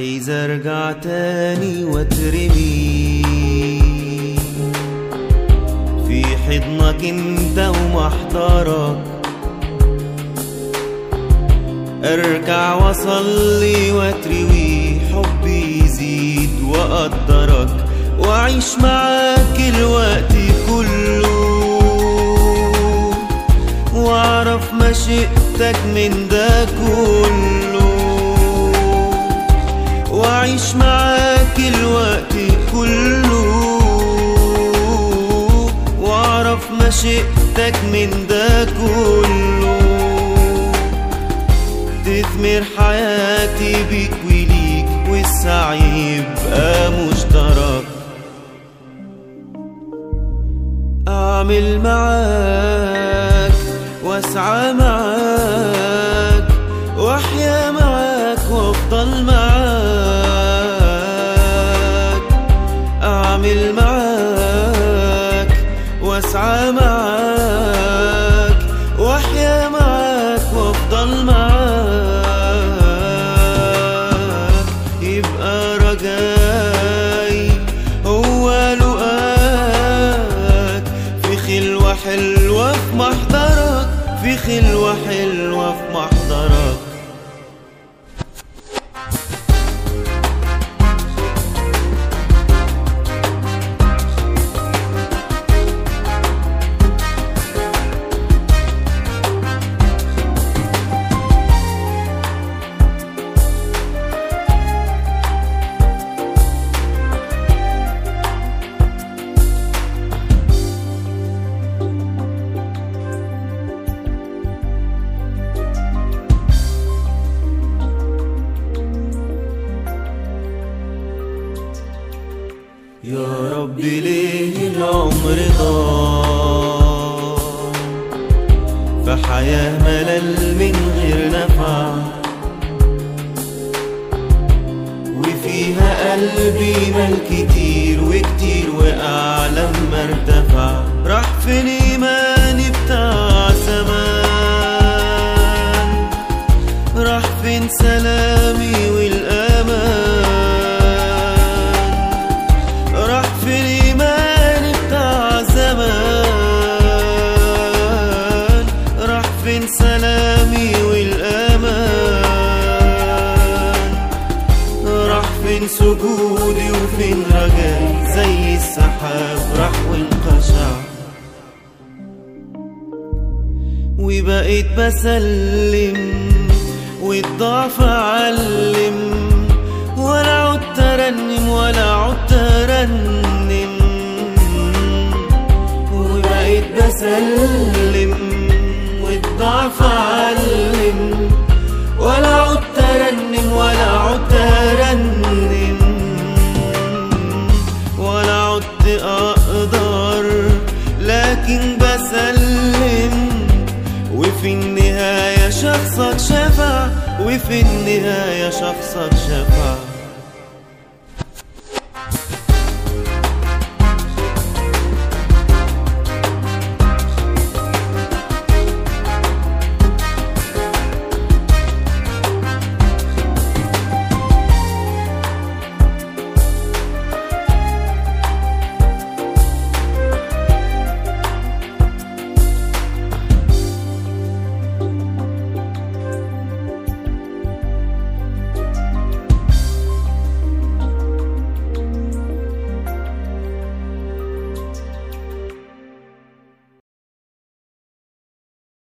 عايز ارجع تاني واترمي في حضنك انت ومحضرك ارجع واصلي واتروي حبي يزيد واقدرك واعيش معاك الوقت كله واعرف مشيئتك من ده كله واعيش معاك الوقت كله واعرف مشيئتك من ده كله تثمر حياتي بيك وليك والسعي يبقى مشترك أعمل معاك واسعى معاك واحيا معاك وافضل معاك أعمل معاك واسعى معاك واحيا معاك وافضل معاك يبقى رجاي هو لقاك في خلوة حلوة في محضرك في خلوة حلوة في محضرك يا رب ليه العمر ضاع في حياة ملل من غير نفع وفيها قلبي مال كتير وكتير وقع لما ارتفع راح فين ايماني بتاع زمان راح فين سلامي والامان راح في الإيمان بتاع زمان راح فين سلامي والأمان راح فين سجودي وفين رجائي زي السحاب راح وانقشع وبقيت بسلم والضعف علم ولا عدت ارنم ولا عدت ارنم وبقيت بسلم والضعف علم ولا عدت ارنم ولا عدت ارنم ولا عدت اقدر لكن بسلم وفي النهاية شخصك شفع وفي النهاية شخصك شفع